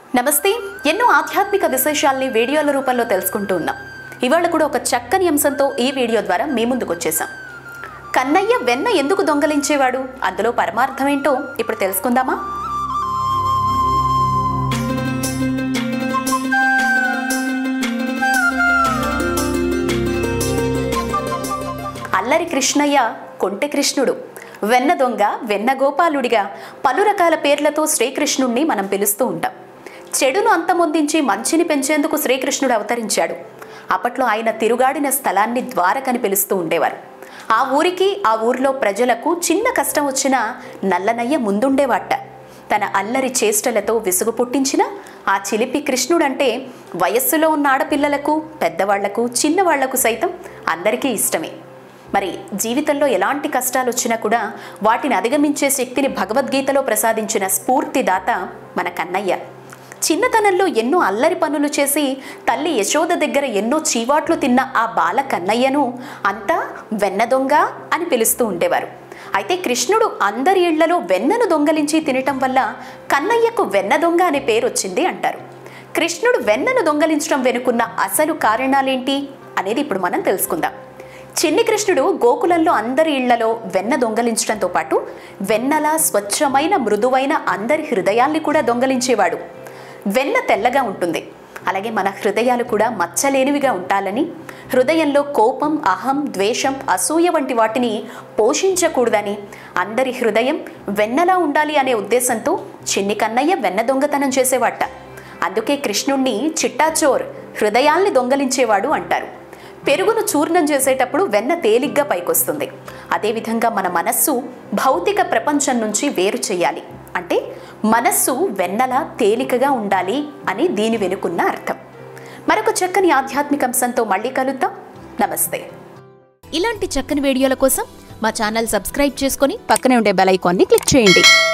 నమస్తే ఎన్నో ఆధ్యాత్మిక విశేషాల్ని వీడియోల రూపంలో తెలుసుకుంటూ ఉన్నాం ఇవాళ కూడా ఒక చక్కని అంశంతో ఈ వీడియో ద్వారా మీ ముందుకు వచ్చేసాం కన్నయ్య వెన్న ఎందుకు దొంగలించేవాడు అందులో పరమార్థం ఏంటో ఇప్పుడు తెలుసుకుందామా అల్లరి కృష్ణయ్య కొంటె కృష్ణుడు వెన్న దొంగ వెన్న గోపాలుడిగా పలు రకాల పేర్లతో శ్రీకృష్ణుణ్ణి మనం పిలుస్తూ ఉంటాం చెడును అంతమొందించి మంచిని పెంచేందుకు శ్రీకృష్ణుడు అవతరించాడు అప్పట్లో ఆయన తిరుగాడిన స్థలాన్ని ద్వారకని పిలుస్తూ ఉండేవారు ఆ ఊరికి ఆ ఊరిలో ప్రజలకు చిన్న కష్టం వచ్చినా నల్లనయ్య ముందుండేవాట తన అల్లరి చేష్టలతో విసుగు పుట్టించిన ఆ చిలిపి కృష్ణుడంటే వయస్సులో ఉన్న ఆడపిల్లలకు పెద్దవాళ్లకు చిన్నవాళ్లకు సైతం అందరికీ ఇష్టమే మరి జీవితంలో ఎలాంటి కష్టాలు వచ్చినా కూడా వాటిని అధిగమించే శక్తిని భగవద్గీతలో ప్రసాదించిన స్ఫూర్తిదాత మన కన్నయ్య చిన్నతనంలో ఎన్నో అల్లరి పనులు చేసి తల్లి యశోద దగ్గర ఎన్నో చీవాట్లు తిన్న ఆ బాల కన్నయ్యను అంతా వెన్న దొంగ అని పిలుస్తూ ఉండేవారు అయితే కృష్ణుడు అందరి ఇళ్లలో వెన్నను దొంగలించి తినటం వల్ల కన్నయ్యకు వెన్న దొంగ అనే పేరు వచ్చింది అంటారు కృష్ణుడు వెన్నను దొంగలించడం వెనుకున్న అసలు కారణాలేంటి అనేది ఇప్పుడు మనం తెలుసుకుందాం చిన్ని కృష్ణుడు గోకులంలో అందరి ఇళ్లలో వెన్న దొంగలించడంతో పాటు వెన్నల స్వచ్ఛమైన మృదువైన అందరి హృదయాల్ని కూడా దొంగలించేవాడు వెన్న తెల్లగా ఉంటుంది అలాగే మన హృదయాలు కూడా మచ్చలేనివిగా ఉండాలని హృదయంలో కోపం అహం ద్వేషం అసూయ వంటి వాటిని పోషించకూడదని అందరి హృదయం వెన్నలా ఉండాలి అనే ఉద్దేశంతో చిన్ని కన్నయ్య వెన్న దొంగతనం చేసేవాట అందుకే కృష్ణుణ్ణి చిట్టాచోర్ హృదయాల్ని దొంగలించేవాడు అంటారు పెరుగును చూర్ణం చేసేటప్పుడు వెన్న తేలిగ్గా పైకొస్తుంది అదేవిధంగా మన మనస్సు భౌతిక ప్రపంచం నుంచి వేరు చేయాలి అంటే మనస్సు వెన్నలా తేలికగా ఉండాలి అని దీని వెనుకున్న అర్థం మరొక చక్కని ఆధ్యాత్మిక అంశంతో మళ్ళీ కలుద్దాం నమస్తే ఇలాంటి చక్కని వీడియోల కోసం మా ఛానల్ సబ్స్క్రైబ్ చేసుకొని పక్కనే ఉండే బెల్ ఐకాన్ని క్లిక్ చేయండి